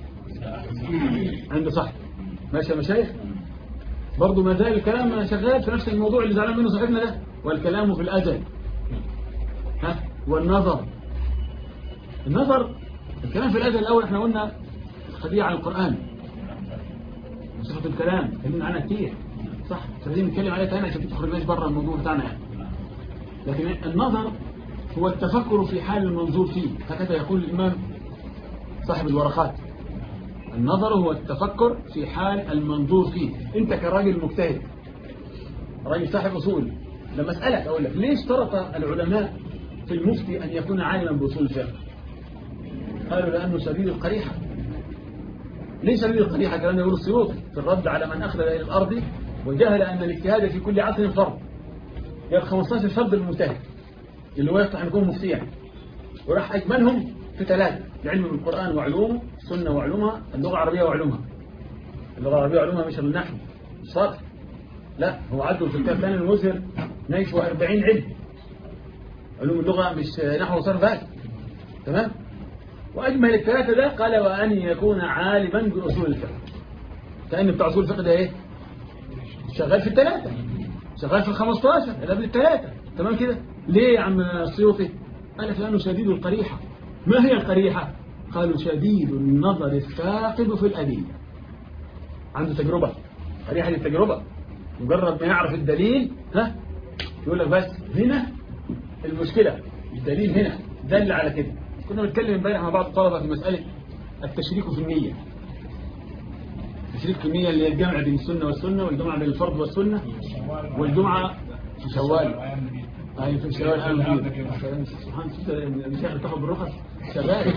عند صاحب ماشي يا مشايخ برضه ما زال الكلام شغال في نفس الموضوع اللي زعلان منه صاحبنا ده والكلام في الأزل ها والنظر النظر الكلام في الأزل الأول احنا قلنا قضية عن القرآن صفة الكلام اتكلمنا عنها كتير صح فلازم نتكلم عليها تاني عشان تخرجناش بره الموضوع بتاعنا يعني لكن النظر هو التفكر في حال المنظور فيه هكذا يقول الإمام صاحب الورقات النظر هو التفكر في حال المنظور فيه انت كراجل مجتهد راجل صاحب أصول لما أسألك أقول لك ليه اشترط العلماء في المفتي أن يكون عالما بأصول الفقه قالوا لأنه سبيل القريحة ليه سبيل القريحة كلام يقول السيوطي في الرد على من أخذ إلى الأرض وجهل أن الاجتهاد في كل عصر فرض يبقى 15 فرض للمجتهد اللي هو يفتح أن يكون مفتيا وراح أجملهم في ثلاثة العلم بالقرآن وعلومه السنة وعلومها اللغة العربية وعلومها اللغة العربية وعلومها مش النحو الصرف لا هو عدوا في الكتاب الثاني المزهر نيفوا 40 علم علوم اللغة مش نحو وصرف بس تمام وأجمل الثلاثة ده قال وأن يكون عالما بأصول الفقه كأن بتاع أصول الفقه ده إيه شغال في الثلاثة شغال في الخمستاشر اللي قبل الثلاثة تمام كده ليه يا عم السيوطي قال لك لأنه شديد القريحة ما هي القريحة قالوا شديد النظر الثاقب في الأدلة عنده تجربة قريحة التجربة مجرد ما يعرف الدليل ها يقول لك بس هنا المشكلة الدليل هنا دل على كده كنا بنتكلم امبارح مع بعض الطلبة في مسألة التشريك في النية التشريك في النية اللي هي الجمع بين السنة والسنة والجمع بين الفرض والسنة والجمعة في شوال أي في شوال أنا مدير سبحان الله المشايخ بتاخد بالرخص شغال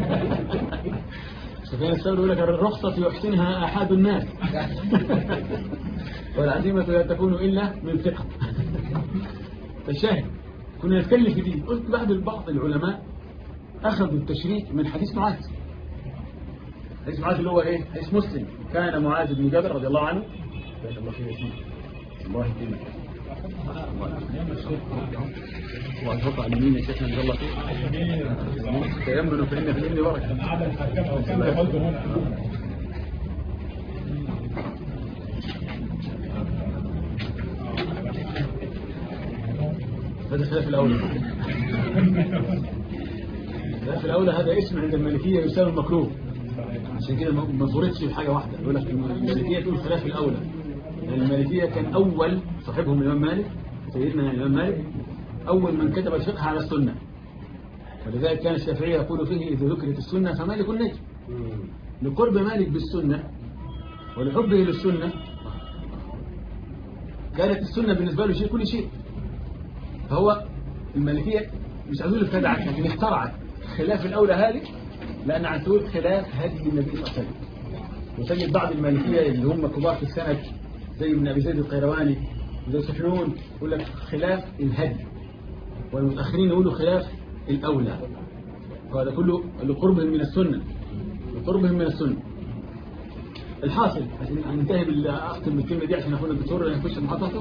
سفيان الثوري يقول لك الرخصة يحسنها أحد الناس والعزيمة لا تكون إلا من ثقة الشاهد كنا نتكلم في دي قلت بعد بعض العلماء أخذوا التشريك من حديث معاذ حديث معاذ اللي هو إيه حديث مسلم كان معاذ بن جبل رضي الله عنه الله خير اسمه الله يهدينا وأنفق على اليمين يا شيخنا جزا الله خير تيمنوا فإن في الإبن بركة هذا خلاف الأولى خلاف الأولى هذا اسم عند المالكية يساوي المكروه عشان كده ما فرضش في حاجة واحدة يقول لك المالكية تقول خلاف الأولى يعني المالكية كان أول صاحبهم الإمام مالك سيدنا الإمام مالك أول من كتب الفقه على السنة ولذلك كان الشافعي يقول فيه إذا ذكرت السنة فمالك النجم لقرب مالك بالسنة ولحبه للسنة كانت السنة بالنسبة له شيء كل شيء فهو المالكية مش عايزين ابتدعت لكن اخترعت خلاف الأولى هذه لأن عن تقول خلاف هدي النبي صلى الله عليه وسلم وتجد بعض المالكية اللي هم كبار في السند زي ابن أبي زيد القيرواني وزي سفنون يقول لك خلاف الهدي والمتأخرين يقولوا خلاف الأولى وهذا كله لقربهم من السنة لقربهم من السنة الحاصل عشان هننتهي بالأختم بالكلمة دي عشان أخونا الدكتور يخش محطته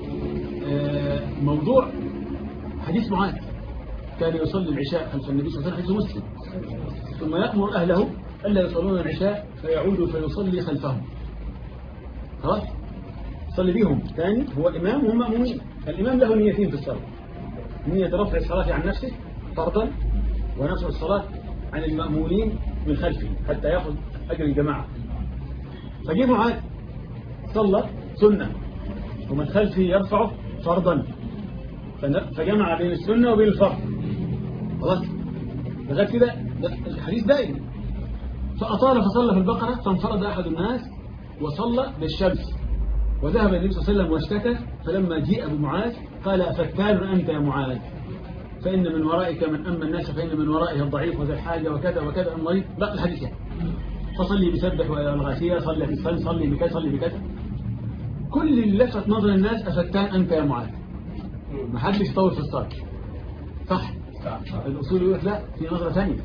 موضوع حديث معاذ كان يصلي العشاء خلف النبي صلى الله عليه وسلم حديث مسلم ثم يأمر أهله ألا يصلون العشاء فيعود فيصلي خلفهم خلاص صلي بيهم ثاني هو إمام وهم مأمومين الإمام له نيتين في الصلاة نية رفع الصلاة عن نفسه فرضا ونفع الصلاة عن المأمونين من خلفه حتى يأخذ أجر الجماعة فجه معاذ صلى سنة ومن خلفه يرفعه فرضا فن- فجمع بين السنة وبين الفرض خلاص لغاية كده ده الحديث دائم فأطال فصلى في البقرة فانفرد أحد الناس وصلى بالشمس وذهب النبي صلى الله عليه وسلم واشتكى فلما جيء أبو معاذ قال أفتان أنت يا معاذ فإن من ورائك من أما الناس فإن من ورائه الضعيف وذا الحاجة وكذا وكذا المريض بقى الحديث يعني فصلي بسبح والغاشية صلي في الصلاة صلي بكذا صلي بكذا كل اللي لفت نظر الناس أفتان أنت يا معاذ ما حدش يطول في الصلاة صح الأصول يقول لك لا في نظرة ثانية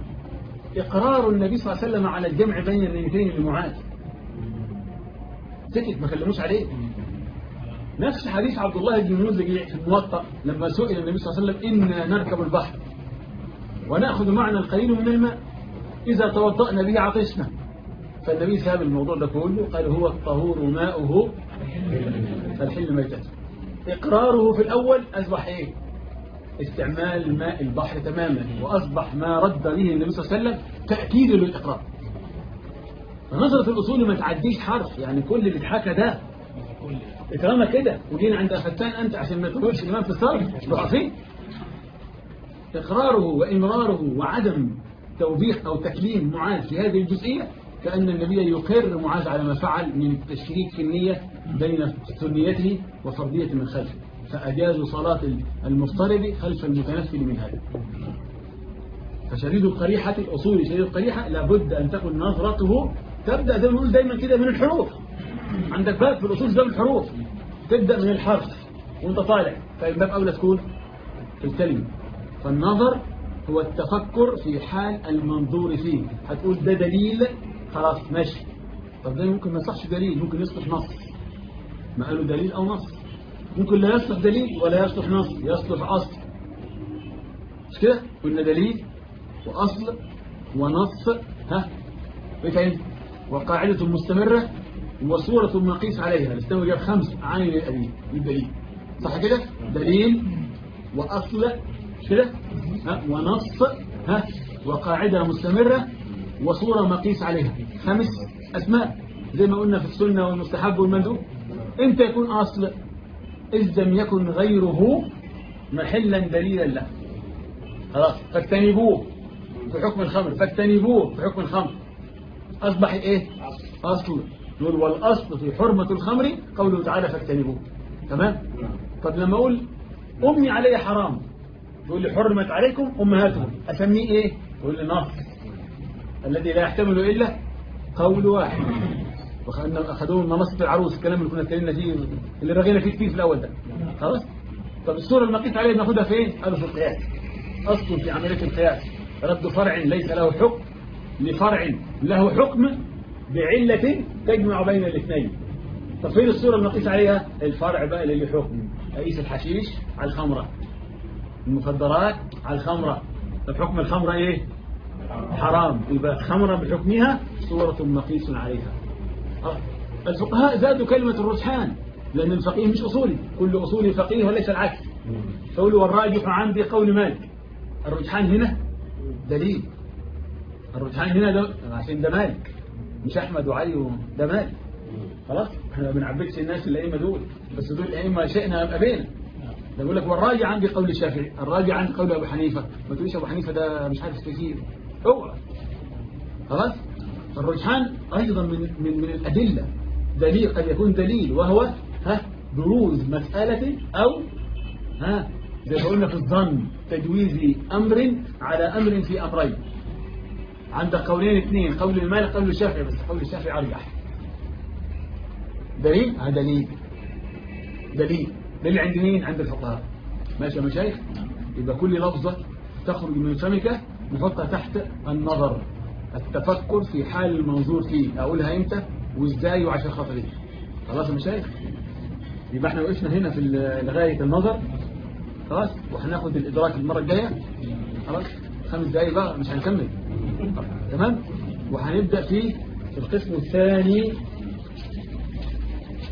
إقرار النبي صلى الله عليه وسلم على الجمع بين النيتين لمعاذ سكت ما كلموش عليه نفس حديث عبد الله بن المنذر في الموطأ لما سئل النبي صلى الله عليه وسلم إنا نركب البحر ونأخذ معنا القليل من الماء إذا توضأنا به عطشنا فالنبي ساب الموضوع ده كله قال هو الطهور ماؤه فالحل ميتته إقراره في الأول أصبح إيه استعمال ماء البحر تماما وأصبح ما رد به النبي صلى الله عليه وسلم تأكيد للإقرار فنظرة الأصول ما تعديش حرف يعني كل اللي اتحكى ده طالما كده وجينا عند فتان أنت عشان ما تقولش الإمام في الصلاة ضعفين إقراره وإمراره وعدم توبيخ أو تكليم معاذ في هذه الجزئية كأن النبي يقر معاذ على ما فعل من التشريك في النية بين سنيته وفرضية من خلفه فأجازوا صلاة المفترض خلف المتنفل من هذا فشديد القريحة الأصول شديد القريحة لابد أن تكون نظرته تبدأ زي ما نقول دايما كده من الحروف عندك باب في الأصول ده من الحروف تبدأ من الحرف وانت طالع فالباب أولى تكون في الكلمة فالنظر هو التفكر في حال المنظور فيه هتقول ده دليل خلاص ماشي طب ده ممكن ما يصحش دليل ممكن يصلح نص ما قالوا دليل أو نص ممكن لا يصلح دليل ولا يصلح نص يصلح أصل مش كده قلنا دليل وأصل ونص ها ايه تاني وقاعدة مستمرة وصورة مقيس عليها الاستوى جاب خمس عين الأدين للدليل صح كده دليل وأصل مش كده ها ونص ها وقاعدة مستمرة وصورة مقيس عليها خمس أسماء زي ما قلنا في السنة والمستحب والمندوب امتى يكون أصل إذ لم يكن غيره محلا دليلا له خلاص فاجتنبوه في حكم الخمر فاجتنبوه في حكم الخمر أصبح إيه أصل نقول والأصل في حرمة الخمر قوله تعالى فاجتنبوه تمام طب لما أقول أمي علي حرام تقول لي حرمت عليكم أمهاتهم أسميه إيه تقول لي نص الذي لا يحتمل إلا قول واحد وخلنا أخذوه من منصة العروس الكلام اللي كنا اتكلمنا فيه اللي رغينا فيه كتير في الأول ده خلاص طب الصورة المقيس عليه بناخدها فين قالوا في القياس أصل في عملية القياس رد فرع ليس له حكم لفرع له حكم بعلة تجمع بين الاثنين طب فين الصورة المقيس عليها الفرع بقى اللي له حكم قيس الحشيش على الخمرة المخدرات على الخمرة طب حكم الخمرة ايه حرام يبقى الخمرة بحكمها صورة مقيس عليها الفقهاء زادوا كلمة الرجحان لأن الفقيه مش أصولي كل أصولي فقيه وليس العكس فقولوا والراجح عندي قول مالك الرجحان هنا دليل الرجحان هنا ده عشان ده مالك مش أحمد وعلي ده مالك خلاص احنا ما بنعبدش الناس الأئمة دول بس دول الأئمة شئنا أم أبينا ده بيقول لك والراجع عندي قول الشافعي الراجع عندي قول أبو حنيفة ما تقوليش أبو حنيفة ده مش عارف كثير هو خلاص الرجحان أيضا من, من, من الأدلة دليل قد يكون دليل وهو ها بروز مسألة أو ها زي ما قلنا في الظن تجويز أمر على أمر في أمرين عندك قولين اثنين قول المالك قول الشافعي بس قول الشافعي أرجح دليل هذا دليل دليل دليل عند مين عند الفقهاء ماشي يا مشايخ يبقى كل لفظة تخرج من فمك نحطها تحت النظر التفكر في حال المنظور فيه أقولها إمتى وإزاي وعشان خاطر إيه خلاص يا مشايخ يبقى احنا وقفنا هنا في لغاية النظر خلاص وهناخد الإدراك المرة الجاية خلاص خمس دقايق بقى مش هنكمل تمام وهنبدأ في القسم الثاني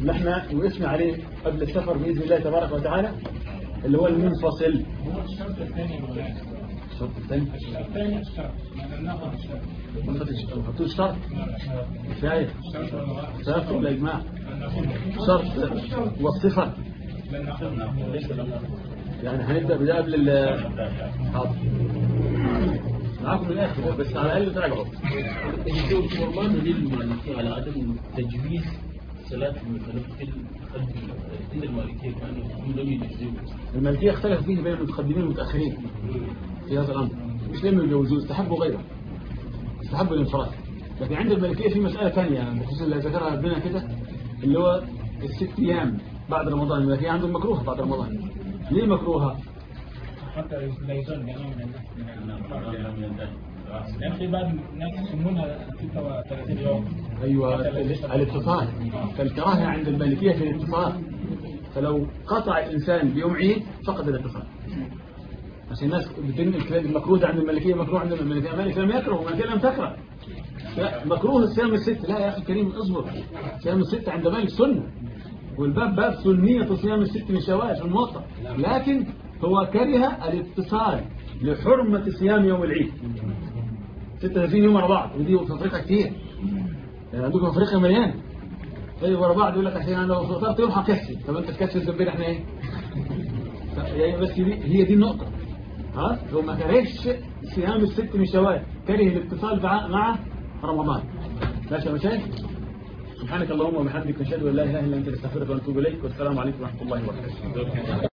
اللي احنا وقفنا عليه قبل السفر باذن الله تبارك وتعالى اللي هو المنفصل هو الشرط الثاني يا مولانا الشرط الثاني الثاني الشرط ما لم ناخذ الشرط ما خدتش- ما خدتوش شرط كفايه الشرط والله شرط ولا اجماع لن ناخذه شرط والصفه لن ناخذه ليس لن ناخذه يعني هنبدا بده قبل ال حاضر معاكم من الاخر بس على الاقل تراجعوا الدكتور ما دليل المالكية على عدم تجويز صلاة المتنفل خلف عند المالكية كانوا هم لم يجزئوا المالكيه اختلف فيه بين المتقدمين والمتاخرين في هذا الامر مش لم يجوزوه استحبوا غيره استحبوا الانفراد لكن عند المالكيه في مساله ثانيه خصوصا اللي ذكرها ابننا كده اللي هو الست ايام بعد رمضان المالكيه عندهم مكروهه بعد رمضان ليه مكروهه؟ حتى لا يزال جميع من الناس لأن في بعض الناس يسمونها 36 يوم ايوه الاتصال فالكراهه عند المالكيه في الاتصال فلو قطع الانسان بيوم عيد فقد الاتصال عشان الناس بتنقل كلام المكروه عند المالكيه مكروه عند المالكيه المالك لم يكره المالكيه لم تكره لا، مكروه الصيام الست لا يا اخي الكريم اصبر صيام الست عند مالك سنه والباب باب سنيه صيام الست من شوال في الموطأ لكن هو كره الاتصال لحرمه صيام يوم العيد 36 يوم ورا بعض ودي في افريقيا كتير يعني عندكم افريقيا مليان طيب ورا بعض يقول لك عشان انا لو فطرت يوم هكسل طب انت تكسل ذنبنا احنا ايه؟ طب يعني بس دي هي دي النقطه ها هو ما كرهش صيام الست من شوال كره الاتصال مع مع رمضان ماشي يا مشايخ سبحانك اللهم وبحمدك نشهد ان لا اله الا انت نستغفرك ونتوب اليك والسلام عليكم ورحمه الله وبركاته